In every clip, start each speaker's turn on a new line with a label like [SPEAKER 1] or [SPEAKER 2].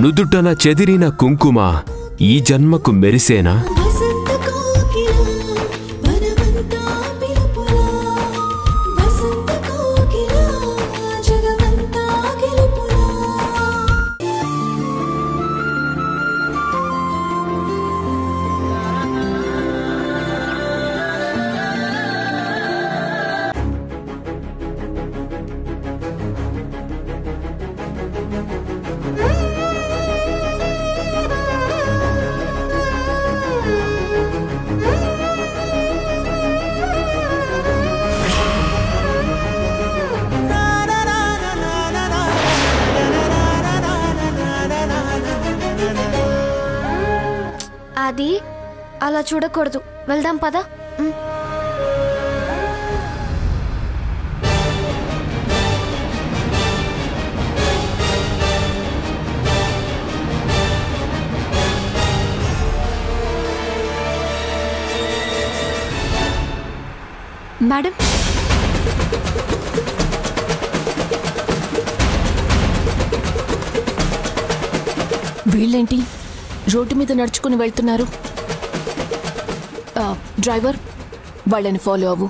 [SPEAKER 1] నుదుటన చెదిరిన కుంకుమ ఈ జన్మకు మెరిసేనా
[SPEAKER 2] వసంత కోకిల వనమంతా పిలుపులా వసంత కోకిల జగమంతా గెలుపులా
[SPEAKER 3] అది అలా చూడకూడదు వెళ్దాం పదా ఉమ్.
[SPEAKER 4] మేడం వీళ్ళేంటి రోడ్డు మీద నడుచుకుని వెళ్తున్నారు ఆ, డ్రైవర్ వాళ్ళని ఫాలో అవ్వు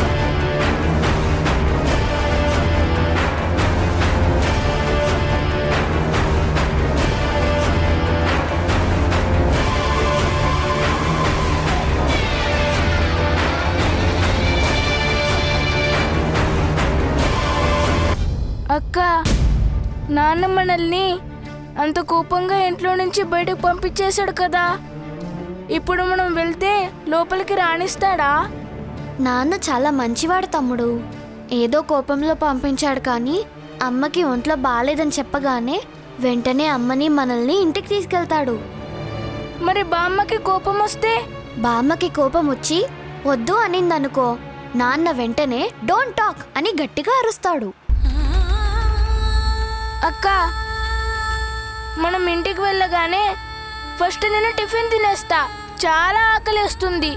[SPEAKER 5] అక్క నాన్న మనల్ని అంత కోపంగా ఇంట్లో నుంచి బయటకు పంపించేశాడు కదా ఇప్పుడు మనం వెళ్తే లోపలికి రాణిస్తాడా
[SPEAKER 3] నాన్న చాలా మంచివాడు తమ్ముడు ఏదో కోపంలో పంపించాడు కానీ అమ్మకి ఒంట్లో బాగాలేదని చెప్పగానే వెంటనే అమ్మని మనల్ని ఇంటికి తీసుకెళ్తాడు
[SPEAKER 5] మరి బామ్మకి కోపం వస్తే
[SPEAKER 3] బామ్మకి కోపం వచ్చి వద్దు అనిందనుకో నాన్న వెంటనే డోంట్ టాక్ అని గట్టిగా అరుస్తాడు
[SPEAKER 5] అక్క మనం ఇంటికి వెళ్ళగానే ఫస్ట్ నేను టిఫిన్ తినేస్తా చాలా ఆకలిస్తుంది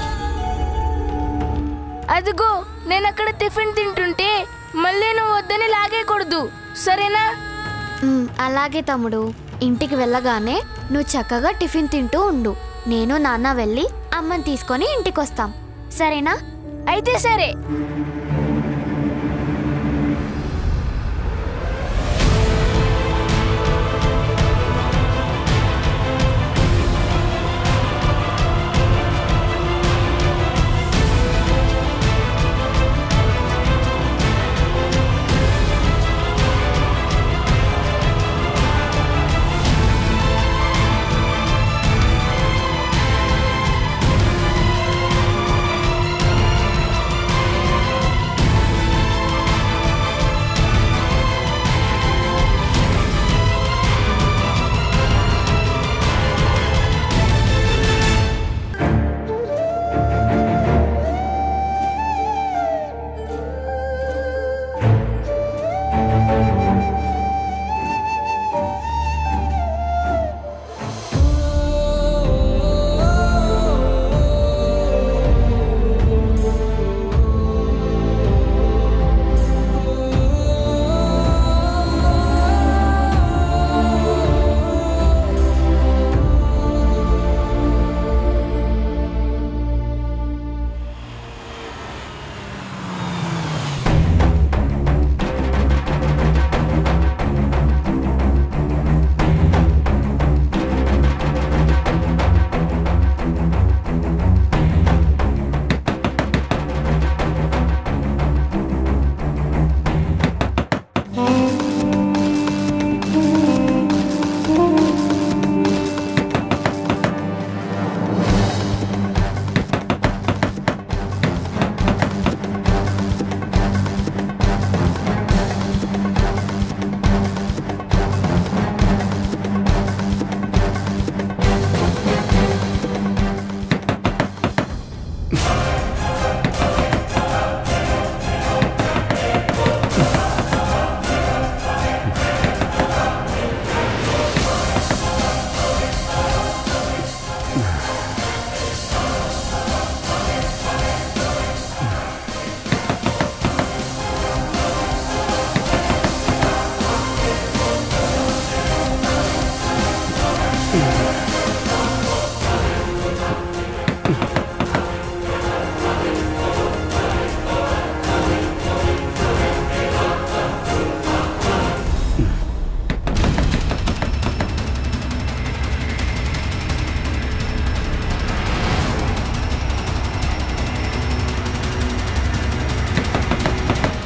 [SPEAKER 5] అదిగో నేను అక్కడ టిఫిన్ తింటుంటే మళ్ళీ నువ్వు వద్దని లాగేయకూడదు సరేనా
[SPEAKER 3] "ఉమ్, అలాగే తమ్ముడు ఇంటికి వెళ్ళగానే నువ్వు చక్కగా టిఫిన్ తింటూ ఉండు నేను నాన్న వెళ్ళి అమ్మని తీసుకొని ఇంటికి వస్తాం సరేనా
[SPEAKER 5] అయితే సరే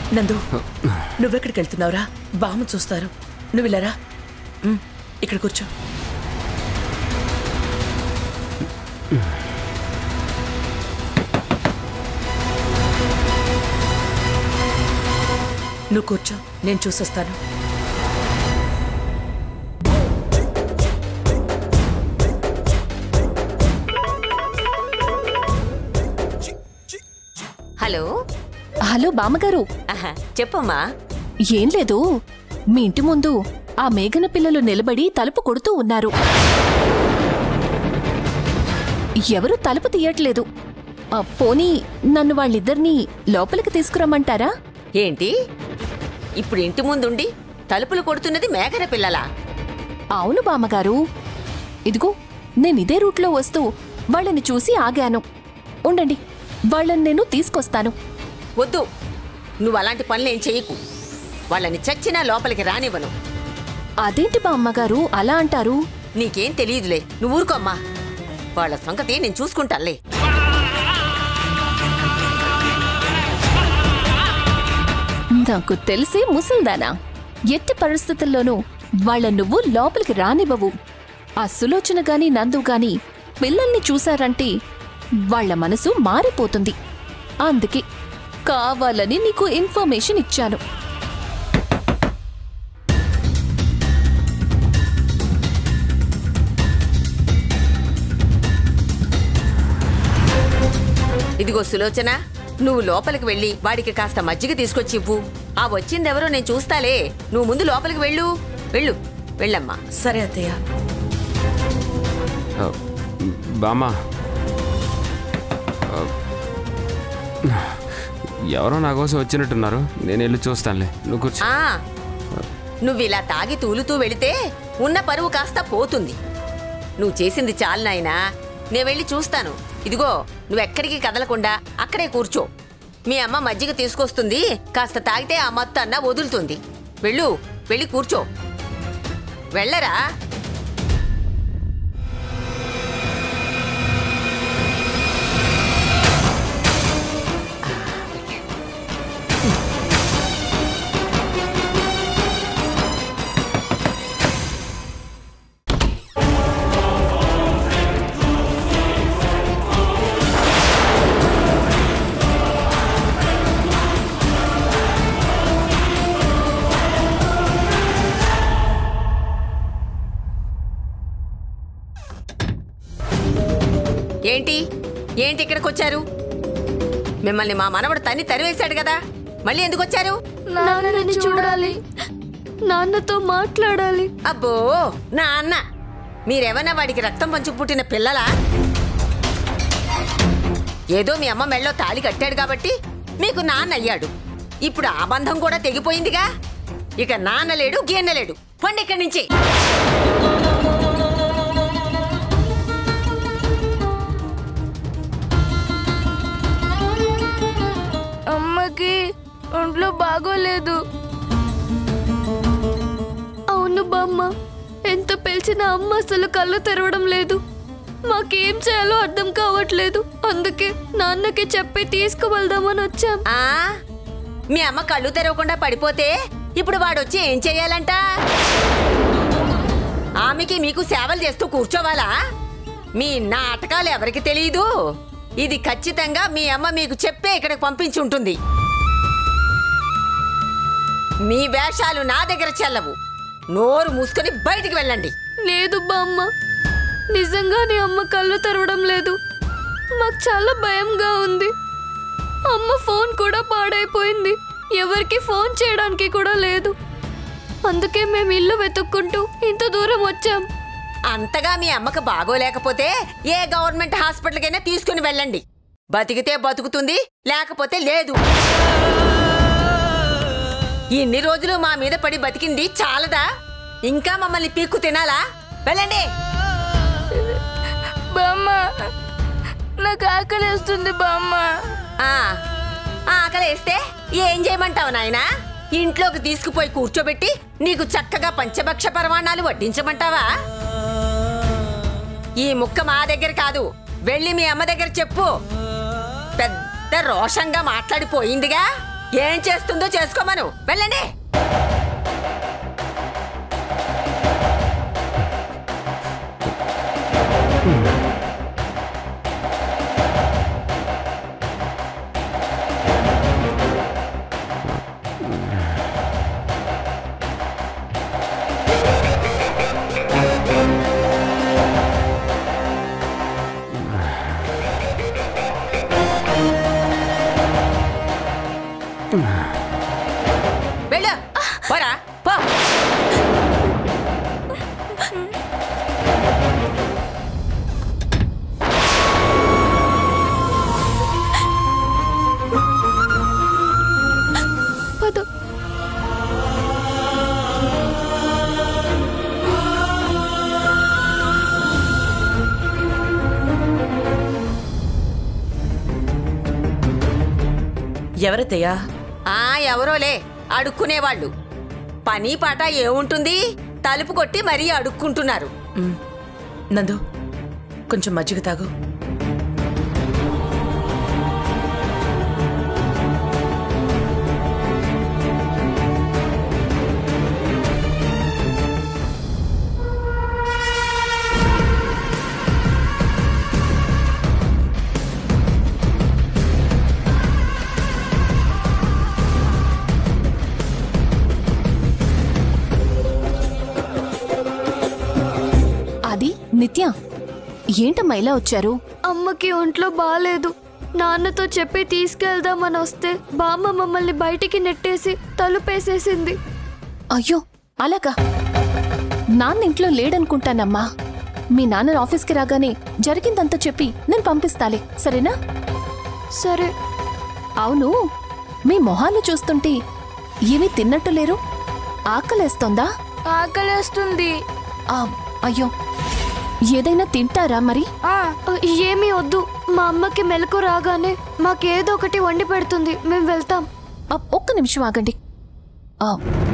[SPEAKER 6] నందు నువ్వెక్కడికి వెళ్తున్నావురా బామ్మ చూస్తారు నువ్వు ఇలారా ఉమ్, ఇక్కడ కూర్చో నువ్వు కూర్చో నేను చూసొస్తాను
[SPEAKER 7] హలో
[SPEAKER 4] హలో బామ్మగారు
[SPEAKER 7] ఆహా, చెప్పమ్మా
[SPEAKER 4] ఏం లేదు మీ ఇంటి ముందు ఆ మేఘన పిల్లలు నిలబడి తలుపు కొడుతూ ఉన్నారు ఎవరు తలుపు తీయట్లేదు ఆ, పోనీ నన్ను వాళ్ళిద్దరినీ లోపలికి తీసుకురమ్మంటారా
[SPEAKER 7] ఏంటి ఇప్పుడు ఇంటి ముందుండి తలుపులు కొడుతున్నది మేఘన పిల్లలా
[SPEAKER 4] అవును బామ్మగారు ఇదిగో నేను ఇదే రూట్లో వస్తూ వాళ్ళని చూసి ఆగాను ఉండండి వాళ్ళని నేను తీసుకొస్తాను
[SPEAKER 7] వద్దు నువ్వు అలాంటి పనులు ఏం చెయ్యకు వాళ్ళని చచ్చినా లోపలికి రానివ్వను
[SPEAKER 4] అదేంటి బామ్మగారు అలా అంటారు
[SPEAKER 7] నీకేం తెలియదులే నువ్వు ఊరుకోమ్మా వాళ్ళ సంగతి నేను చూసుకుంటానులే
[SPEAKER 4] నాకు తెలిసి ముసల్దానా ఎట్టి పరిస్థితుల్లోనూ వాళ్ళ నువ్వు లోపలికి రానివ్వవు ఆ సులోచన గాని నందు గాని పిల్లల్ని చూశారంటే వాళ్ళ మనసు మారిపోతుంది అందుకే కావాలని నీకు ఇన్ఫర్మేషన్ ఇచ్చాను
[SPEAKER 7] ఇదిగో సులోచన నువ్వు లోపలికి వెళ్ళి వాడికి కాస్త మజ్జిగ తీసుకొచ్చి ఇవ్వు ఆ వచ్చిందెవరో నేను చూస్తాలే నువ్వు ముందు లోపలికి వెళ్ళు వెళ్ళు వెళ్ళమ్మా
[SPEAKER 6] సరే అత్తయ్య
[SPEAKER 1] ఆ, బామ్మా ఆ, ఎవరో నా కోసం వచ్చినట్టున్నారు నేను వెళ్ళి చూస్తానులే నువ్వు కూర్చో
[SPEAKER 7] ఆ నువ్వు ఇలా తాగి తూలుతూ వెళితే ఉన్న పరువు కాస్త పోతుంది నువ్వు చేసింది చాలు నాయనా నేను వెళ్ళి చూస్తాను ఇదిగో నువ్వెక్కడికి కదలకుండా అక్కడే కూర్చో మీ అమ్మ మజ్జిగ తీసుకొస్తుంది కాస్త తాగితే ఆ మత్తు అన్న వదులుతుంది వెళ్ళు వెళ్ళి కూర్చో వెళ్ళరా ఏంటి ఏంటి ఇక్కడికి వచ్చారు మిమ్మల్ని మా మనవడు తన్ని తరివేశాడు కదా మళ్ళీ ఎందుకు వచ్చారు
[SPEAKER 3] నాన్నని చూడాలి నాన్నతో మాట్లాడాలి
[SPEAKER 7] అబ్బో నా అన్న మీరేమన్నా వాడికి రక్తం పంచుకు పుట్టిన పిల్లలా ఏదో మీ అమ్మ మెళ్ళో తాళి కట్టాడు కాబట్టి మీకు నాన్న అయ్యాడు ఇప్పుడు ఆ బంధం కూడా తెగిపోయిందిగా ఇక నాన్న లేడు గీన్న లేడు పండి ఇక్కడి నుంచి
[SPEAKER 5] అమ్మకి ఒంట్లో బాగోలేదు
[SPEAKER 3] అవును బామ్మ ఎంత పిలిచినా అమ్మ అసలు కళ్ళు తెరవడం లేదు మాకేం చేయాలో అర్థం కావట్లేదు అందుకే నాన్నకి చెప్పి తీసుకువెళ్దామని వచ్చాం
[SPEAKER 7] ఆ మీ అమ్మ కళ్ళు తెరవకుండా పడిపోతే ఇప్పుడు వాడొచ్చి ఏం చెయ్యాలంట ఆమెకి మీకు సేవలు చేస్తూ కూర్చోవాలా మీ నాటకాలు ఎవరికి తెలియదు ఇది ఖచ్చితంగా మీ అమ్మ మీకు చెప్పే ఇక్కడికి పంపించి ఉంటుంది మీ వేషాలు నా దగ్గర చెల్లవు నోరు మూసుకొని బయటికి వెళ్ళండి
[SPEAKER 3] లేదు బామ్మ నిజంగానే అమ్మ కళ్ళు తెరవడం లేదు మాకు చాలా భయంగా ఉంది అమ్మ ఫోన్ కూడా పాడైపోయింది ఎవరికి ఫోన్ చేయడానికి కూడా లేదు అందుకే మేము ఇల్లు వెతుక్కుంటూ ఇంత దూరం వచ్చాం
[SPEAKER 7] అంతగా మీ అమ్మకు బాగోలేకపోతే ఏ గవర్నమెంట్ హాస్పిటల్కైనా తీసుకుని వెళ్ళండి బతికితే బతుకుతుంది లేకపోతే లేదు ఇన్ని రోజులు మా మీద పడి బతికింది చాలదా ఇంకా మమ్మల్ని పీక్కు తినాలా వెళ్ళండి
[SPEAKER 5] బామ్మ నాకు ఆకలేస్తుంది బామ్మ
[SPEAKER 7] ఆ ఆకలేస్తే ఏం చేయమంటావు నాయనా ఇంట్లోకి తీసుకుపోయి కూర్చోబెట్టి నీకు చక్కగా పంచభక్ష పరమాణాలు వడ్డించమంటావా ఈ ముక్క మా దగ్గర కాదు వెళ్ళి మీ అమ్మ దగ్గర చెప్పు పెద్ద రోషంగా మాట్లాడిపోయిందిగా ఏం చేస్తుందో చేసుకోమను వెళ్ళండి వెళ్ళు పోరా పో
[SPEAKER 3] పద
[SPEAKER 6] ఎవరతయ్యా
[SPEAKER 7] ఆ ఎవరోలే అడుక్కునేవాళ్ళు పని పాట ఏముంటుంది తలుపు కొట్టి మరీ అడుక్కుంటున్నారు
[SPEAKER 6] ఉమ్. నందు కొంచెం మజ్జిగ తాగు
[SPEAKER 4] అది నిత్య ఏంటమ్మా ఇలా వచ్చారు
[SPEAKER 3] అమ్మకి ఒంట్లో బాగాలేదు నాన్నతో చెప్పి తీసుకెళ్దామని వస్తే బామ్మ మమ్మల్ని బయటికి నెట్టేసి తలుపేసేసింది
[SPEAKER 4] అయ్యో అలాగా నాన్న ఇంట్లో లేడనుకుంటానమ్మా మీ నాన్న ఆఫీస్కి రాగానే జరిగిందంతా చెప్పి నేను పంపిస్తాలే సరేనా
[SPEAKER 3] సరే
[SPEAKER 4] అవును మీ మొహాలు చూస్తుంటే ఏమీ తిన్నట్టు లేరు ఆకలేస్తోందా
[SPEAKER 5] ఆకలేస్తుంది
[SPEAKER 4] ఆ, అయ్యో ఏదైనా తింటారా మరి
[SPEAKER 5] ఆ
[SPEAKER 3] ఆ, ఏమీ వద్దు మా అమ్మకి మెలకు రాగానే మాకేదో ఒకటి వండి పెడుతుంది మేము వెళ్తాం
[SPEAKER 4] ఆ, ఒక్క నిమిషం ఆగండి ఆ.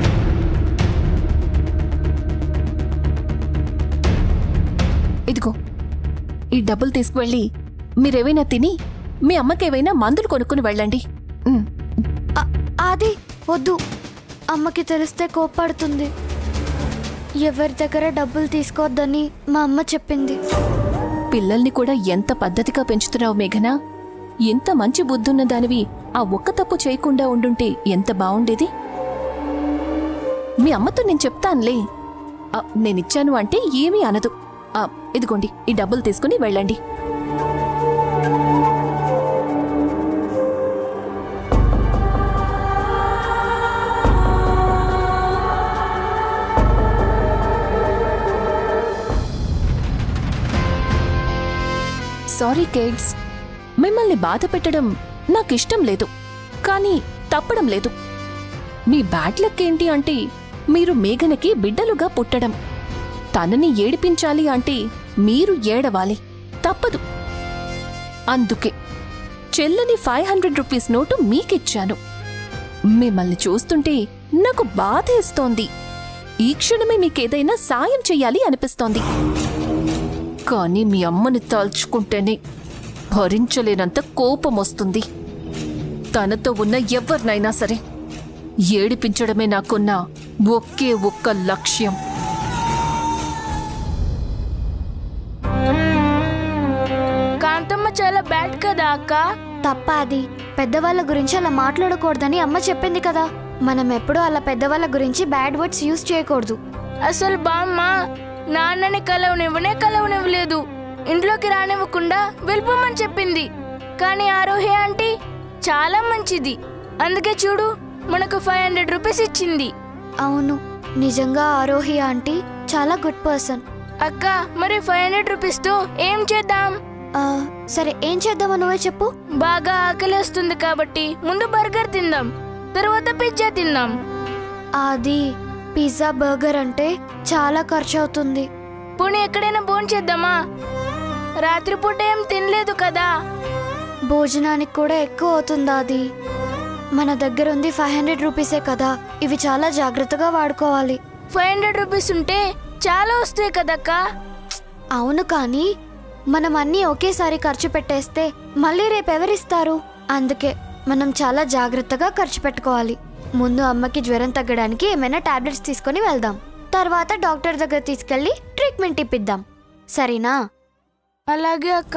[SPEAKER 4] ఇదిగో ఈ డబ్బులు తీసుకువెళ్ళి మీరేవైనా తిని మీ అమ్మకేవైనా మందులు కొనుక్కుని వెళ్ళండి ఉమ్,
[SPEAKER 3] ఆ, అది వద్దు అమ్మకి తెలిస్తే కోప్పడుతుంది ఎవరి దగ్గర డబ్బులు తీసుకోవద్దని మా అమ్మ చెప్పింది
[SPEAKER 4] పిల్లల్ని కూడా ఎంత పద్ధతిగా పెంచుతున్నావు మేఘనా ఎంత మంచి బుద్ధున్న దానివి ఆ ఒక్క తప్పు చేయకుండా ఉండుంటే ఎంత బావుండేది మీ అమ్మతో నేను చెప్తానులే ఆ, నేనిచ్చాను అంటే ఏమీ అనదు ఆ, ఇదిగోండి ఈ డబ్బులు తీసుకుని వెళ్ళండి సారీ కిడ్స్ మిమ్మల్ని బాధ పెట్టడం నాకిష్టం లేదు కానీ తప్పడం లేదు మీ బ్యాడ్ లక్ ఏంటి అంటే మీరు మేఘనకి బిడ్డలుగా పుట్టడం తనని ఏడిపించాలి అంటే మీరు ఏడవాలి తప్పదు అందుకే చెల్లని ఫైవ్ హండ్రెడ్ రూపీస్ నోటు మీకిచ్చాను మిమ్మల్ని చూస్తుంటే నాకు బాధేస్తోంది ఈ క్షణమే మీకేదైనా సాయం చెయ్యాలి అనిపిస్తోంది కానీ మీ అమ్మని తలుచుకుంటేనే భరించలేనంత కోపం వస్తుంది తనతో ఉన్న ఎవరినైనా సరే ఏడిపించడమే నాకున్న ఒకే ఒక్క లక్ష్యం
[SPEAKER 5] కాంతమ్మ చాలా బ్యాడ్ కదా అక్క
[SPEAKER 3] తప్ప అది పెద్దవాళ్ళ గురించి అలా మాట్లాడకూడదని అమ్మ చెప్పింది కదా మనం ఎప్పుడూ అలా పెద్దవాళ్ళ గురించి బ్యాడ్ వర్డ్స్ యూజ్ చేయకూడదు
[SPEAKER 5] అసలు బామ్మ నాన్నని కలవనివ్వనే కలవనివ్వలేదు ఇంట్లోకి రానివ్వకుండా వెళ్ళిపోమని చెప్పింది కానీ ఆరోహి ఆంటీ చాలా మంచిది అందుకే చూడు మనకు ఫైవ్ హండ్రెడ్ రూపీస్ ఇచ్చింది
[SPEAKER 3] అవును నిజంగా ఆరోహి ఆంటీ చాలా గుడ్ పర్సన్
[SPEAKER 5] అక్క మరి ఫైవ్ హండ్రెడ్ రూపీస్ తో ఏం చేద్దాం
[SPEAKER 3] సరే ఏం చేద్దామో నువ్వే చెప్పు
[SPEAKER 5] బాగా ఆకలిస్తుంది కాబట్టి ముందు బర్గర్ తిందాం తర్వాత పిజ్జా తిందాం
[SPEAKER 3] అది పిజ్జా బర్గర్ అంటే చాలా ఖర్చు అవుతుంది
[SPEAKER 5] పోనీ ఎక్కడైనా భోజనం చేద్దామా రాత్రిపూట ఏం తినలేదు కదా
[SPEAKER 3] భోజనానికి కూడా ఎక్కువ అవుతుందా అది మన దగ్గర ఉంది ఫైవ్ హండ్రెడ్ రూపీసే కదా ఇవి చాలా జాగ్రత్తగా వాడుకోవాలి
[SPEAKER 5] ఫైవ్ హండ్రెడ్ రూపీస్ ఉంటే చాలా వస్తాయి కదక్క
[SPEAKER 3] అవును కానీ మనం అన్నీ ఒకేసారి ఖర్చు పెట్టేస్తే మళ్ళీ రేపు ఎవరిస్తారు అందుకే
[SPEAKER 8] మనం చాలా జాగ్రత్తగా ఖర్చు పెట్టుకోవాలి ముందు అమ్మకి జ్వరం తగ్గడానికి ఏమైనా టాబ్లెట్స్ తీసుకొని వెళ్దాం తర్వాత డాక్టర్ దగ్గర తీసుకెళ్ళి ట్రీట్మెంట్ ఇప్పిద్దాం సరేనా
[SPEAKER 5] అలాగే అక్క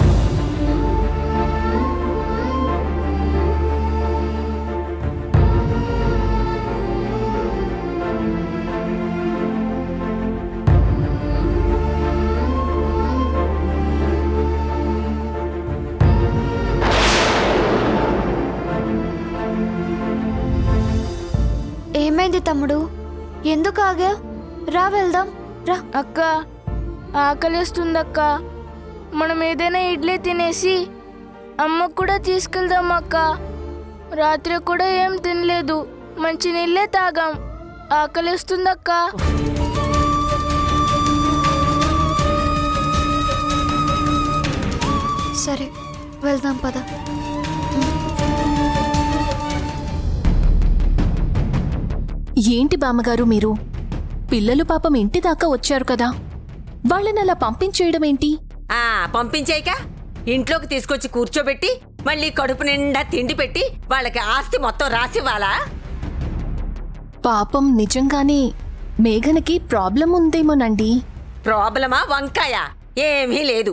[SPEAKER 8] ఏమైంది తమ్ముడు ఎందుకు ఆగా రా వెళ్దాం రా
[SPEAKER 5] అక్క ఆకలిస్తుందక్క మనం ఏదైనా ఇడ్లీ తినేసి అమ్మకు కూడా తీసుకెళ్దాం అక్క రాత్రి కూడా ఏం తినలేదు మంచి నీళ్ళే తాగాం ఆకలిస్తుందక్క
[SPEAKER 8] సరే వెళ్దాం పద
[SPEAKER 4] ఏంటి బామ్మగారు మీరు పిల్లలు పాపం ఇంటి దాకా వచ్చారు కదా వాళ్ళని అలా పంపించేయడం ఏంటి
[SPEAKER 7] ఆ పంపించాయిక ఇంట్లోకి తీసుకొచ్చి కూర్చోబెట్టి మళ్ళీ కడుపు నిండా తిండి పెట్టి వాళ్ళకి ఆస్తి మొత్తం రాసివ్వాలా
[SPEAKER 4] పాపం నిజంగానే మేఘనకి ప్రాబ్లం ఉందేమోనండి
[SPEAKER 7] ప్రాబ్లమా వంకాయ ఏమీ లేదు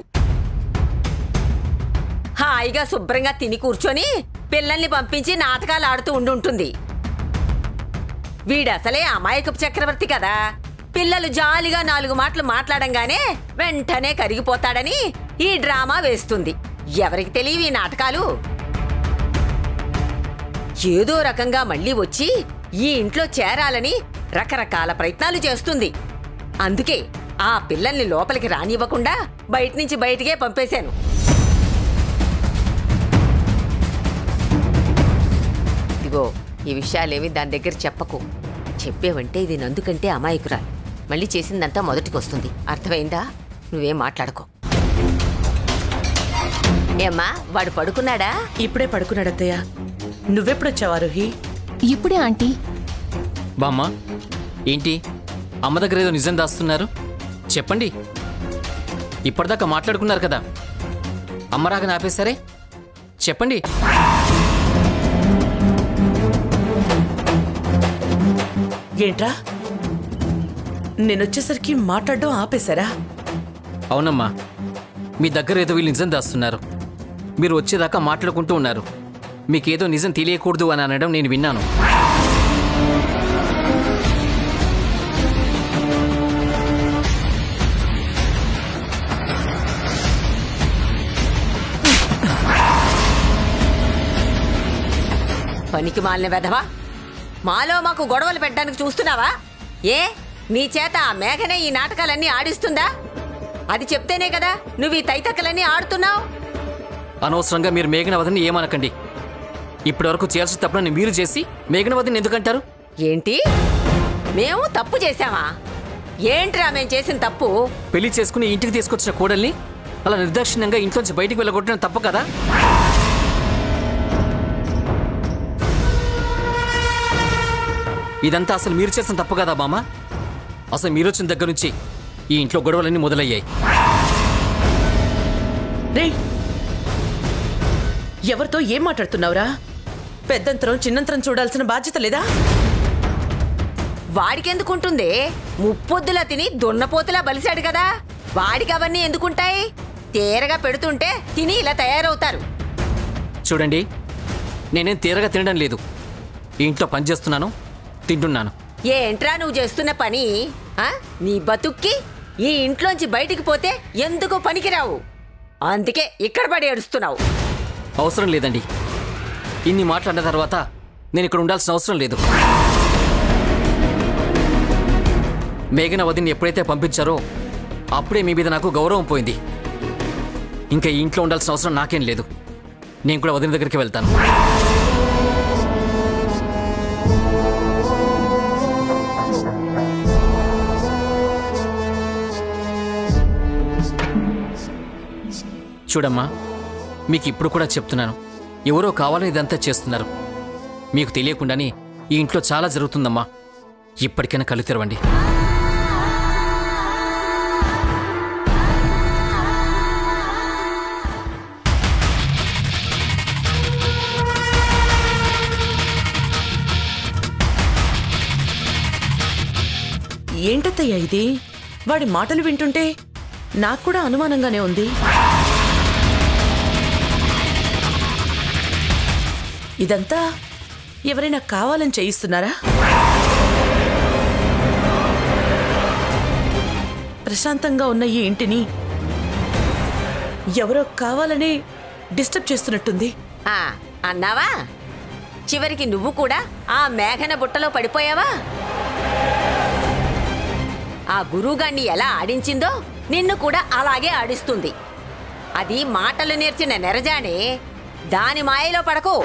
[SPEAKER 7] హాయిగా శుభ్రంగా తిని కూర్చొని పిల్లల్ని పంపించి నాటకాలు ఆడుతూ ఉండుంటుంది వీడసలే అమాయకపు చక్రవర్తి కదా పిల్లలు జాలిగా నాలుగు మాటలు మాట్లాడంగానే వెంటనే కరిగిపోతాడని ఈ డ్రామా వేస్తుంది ఎవరికి తెలియవి ఈ నాటకాలు ఏదో రకంగా మళ్ళీ వచ్చి ఈ ఇంట్లో చేరాలని రకరకాల ప్రయత్నాలు చేస్తుంది అందుకే ఆ పిల్లల్ని లోపలికి రానివ్వకుండా బయట నుంచి బయటికే పంపేశాను ఇదిగో ఈ విషయాలేమి దాని దగ్గర చెప్పకు చెప్పేవంటే ఇది నందుకంటే అమాయకురాలు మళ్ళీ చేసిందంతా మొదటికొస్తుంది అర్థమైందా నువ్వేం మాట్లాడుకో ఏమ్మా వాడు పడుకున్నాడా
[SPEAKER 6] ఇప్పుడే పడుకున్నాడత్తయ్య నువ్వెప్పుడొచ్చావు ఆరోహి
[SPEAKER 4] ఇప్పుడే ఆంటీ
[SPEAKER 9] బామ్మ ఏంటి అమ్మ దగ్గర ఏదో నిజం దాస్తున్నారు చెప్పండి ఇప్పటిదాకా మాట్లాడుకున్నారు కదా అమ్మ రాగానే ఆపేశారే చెప్పండి
[SPEAKER 6] ఏంట్రా నేనొచ్చేసరికి మాట్లాడడం ఆపేశారా
[SPEAKER 9] అవునమ్మా మీ దగ్గర ఏదో వీళ్ళు నిజం దాస్తున్నారు మీరు వచ్చేదాకా మాట్లాడుకుంటూ ఉన్నారు మీకేదో నిజం తెలియకూడదు అని అనడం నేను విన్నాను
[SPEAKER 7] పనికి మాలిన వెధవా మాలో మాకు గొడవలు పెట్టడానికి చూస్తున్నావా ఏ నీ చేత ఆ మేఘనే ఈ నాటకాలన్నీ ఆడిస్తుందా అది చెప్తేనే కదా నువ్వు ఈ తైతక్కలన్నీ ఆడుతున్నావు
[SPEAKER 9] అనవసరంగా మీరు మేఘనవతిని ఏమనకండి ఇప్పటివరకు చేయాల్సిన తప్పుని మీరు చేసి మేఘనవతిని ఎందుకంటారు
[SPEAKER 7] ఏంటి మేము తప్పు చేశామా ఏంట్రా మేము చేసిన తప్పు
[SPEAKER 9] పెళ్లి చేసుకుని ఇంటికి తీసుకొచ్చిన కోడల్ని అలా నిర్దాక్షిణ్యంగా ఇంట్లోంచి బయటికి వెళ్ళగొట్టడం తప్పు కదా ఇదంతా అసలు మీరు చేసిన తప్పు కదా బామ్మ అసలు మీరు వచ్చిన దగ్గర నుంచి ఈ ఇంట్లో గొడవలన్నీ మొదలయ్యాయి
[SPEAKER 6] రే ఎవరితో ఏం మాట్లాడుతున్నావురా పెద్దంతరం చిన్నంతరం చూడాల్సిన బాధ్యత లేదా
[SPEAKER 7] వాడికెందుకుంటుంది ముప్పొద్దులా తిని దున్నపోతులా బలిశాడు కదా వాడికి అవన్నీ ఎందుకుంటాయి తేరగా పెడుతుంటే తిని ఇలా తయారవుతారు
[SPEAKER 9] చూడండి నేనేం తీరగా తినడం లేదు ఈ ఇంట్లో పని చేస్తున్నాను తింటున్నాను
[SPEAKER 7] ఏంట్రా నువ్వు చేస్తున్న పని ఆ? నీ బతుక్కి ఈ ఇంట్లోంచి బయటికి పోతే ఎందుకు పనికిరావు అందుకే ఇక్కడ పడి ఏడుస్తున్నావు
[SPEAKER 9] అవసరం లేదండి ఇన్ని మాట్లాడిన తర్వాత నేను ఇక్కడ ఉండాల్సిన అవసరం లేదు మేఘన వదిని ఎప్పుడైతే పంపించారో అప్పుడే మీ మీద నాకు గౌరవం పోయింది ఇంకా ఈ ఇంట్లో ఉండాల్సిన అవసరం నాకేం లేదు నేను కూడా వదిన దగ్గరికి వెళ్తాను చూడమ్మా మీకు ఇప్పుడు కూడా చెప్తున్నాను ఎవరో కావాలని ఇదంతా చేస్తున్నారు మీకు తెలియకుండానే ఈ ఇంట్లో చాలా జరుగుతుందమ్మా ఇప్పటికైనా కళ్ళు తెరవండి
[SPEAKER 6] ఏంటత్తయ్య ఇది వాడి మాటలు వింటుంటే నాకు కూడా అనుమానంగానే ఉంది ఇదంతా ఎవరైనా కావాలని చేయిస్తున్నారా ప్రశాంతంగా ఉన్న ఈ ఇంటిని ఎవరో కావాలని డిస్టర్బ్ చేస్తున్నట్టుంది
[SPEAKER 7] ఆ, అన్నావా చివరికి నువ్వు కూడా ఆ మేఘన బుట్టలో పడిపోయావా ఆ గురువుగాన్ని ఎలా ఆడించిందో నిన్ను కూడా అలాగే ఆడిస్తుంది అది మాటలు నేర్చిన నెరజానే దాని మాయలో పడకు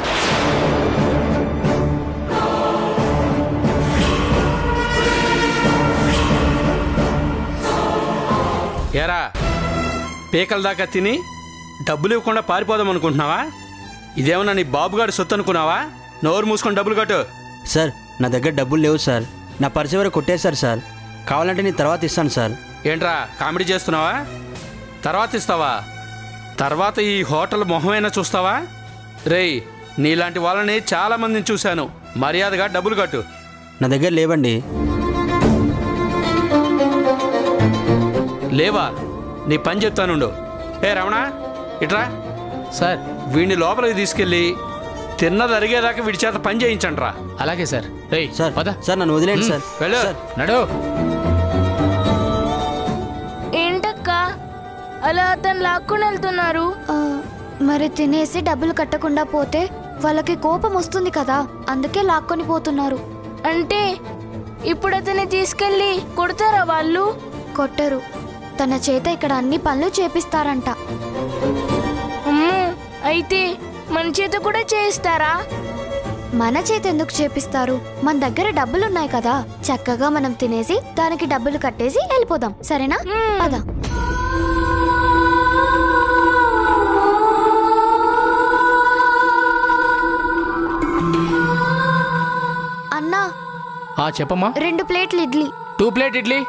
[SPEAKER 10] ఏరా పీకల దాకా తిని డబ్బులు ఇవ్వకుండా పారిపోదాం అనుకుంటున్నావా ఇదేమన్నా నీ బాబుగాడి సొత్తు అనుకున్నావా నోరు మూసుకొని డబ్బులు కట్టు
[SPEAKER 11] సార్ నా దగ్గర డబ్బులు లేవు సార్ నా పర్సు ఎవరు కొట్టేశారు సార్ కావాలంటే నేను తర్వాత ఇస్తాను సార్
[SPEAKER 10] ఏంట్రా కామెడీ చేస్తున్నావా తర్వాత ఇస్తావా తర్వాత ఈ హోటల్ మొహమైనా చూస్తావా రేయ్ నీలాంటి వాళ్ళని చాలా మందిని చూశాను మర్యాదగా డబ్బులు కట్టు
[SPEAKER 11] నా దగ్గర లేవండి
[SPEAKER 10] లేవా నీ పని చెప్తానుండు ఏ రమణ ఇట్రా సార్ వీడిని లోపలికి తీసుకెళ్ళి తిన్నది అరిగేదాకా వీడి చేత పని చేయించండి రా
[SPEAKER 12] అలాగే సార్ రేయ్
[SPEAKER 11] సార్
[SPEAKER 12] పద
[SPEAKER 11] సార్ నన్ను వదిలేండి సార్
[SPEAKER 10] వెళ్ళు
[SPEAKER 11] సార్
[SPEAKER 12] నడు
[SPEAKER 5] ఏంటక్క అలా అతను లాక్కుని వెళ్తున్నారు
[SPEAKER 8] ఆ, మరి తినేసి డబ్బులు కట్టకుండా పోతే వాళ్ళకి కోపం వస్తుంది కదా అందుకే లాక్కొని పోతున్నారు
[SPEAKER 5] అంటే ఇప్పుడు అతన్ని తీసుకెళ్ళి కొడతారా వాళ్ళు
[SPEAKER 8] కొట్టరు తన చేత ఇక్కడ అన్ని పనులు చేపిస్తారంట
[SPEAKER 5] అమ్మో అయితే మన చేత కూడా చేయిస్తారా
[SPEAKER 8] మన చేత ఎందుకు చేపిస్తారు మన దగ్గర డబ్బులున్నాయి కదా చక్కగా మనం తినేసి దానికి డబ్బులు కట్టేసి వెళ్ళిపోదాం సరేనా పద అన్నా
[SPEAKER 12] ఆ చెప్పమ్మా
[SPEAKER 8] రెండు ప్లేట్లు ఇడ్లీ
[SPEAKER 12] టూ ప్లేట్ ఇడ్లీ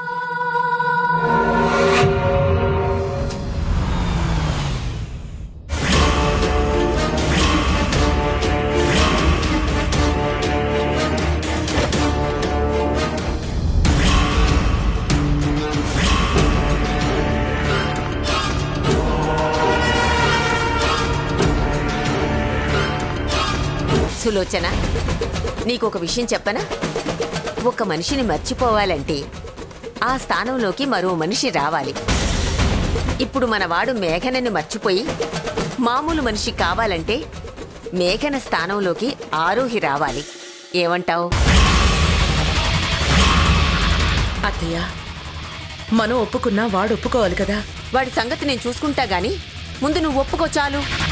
[SPEAKER 7] సులోచన నీకొక విషయం చెప్పనా ఒక మనిషిని మర్చిపోవాలంటే ఆ స్థానంలోకి మరో మనిషి రావాలి ఇప్పుడు మన వాడు మేఘనని మర్చిపోయి మామూలు మనిషి కావాలంటే మేఘన స్థానంలోకి ఆరోహి రావాలి ఏమంటావు
[SPEAKER 6] అత్తయ్య మనం ఒప్పుకున్నా వాడు ఒప్పుకోవాలి కదా
[SPEAKER 7] వాడి సంగతి నేను చూసుకుంటా గాని ముందు నువ్వు ఒప్పుకో చాలు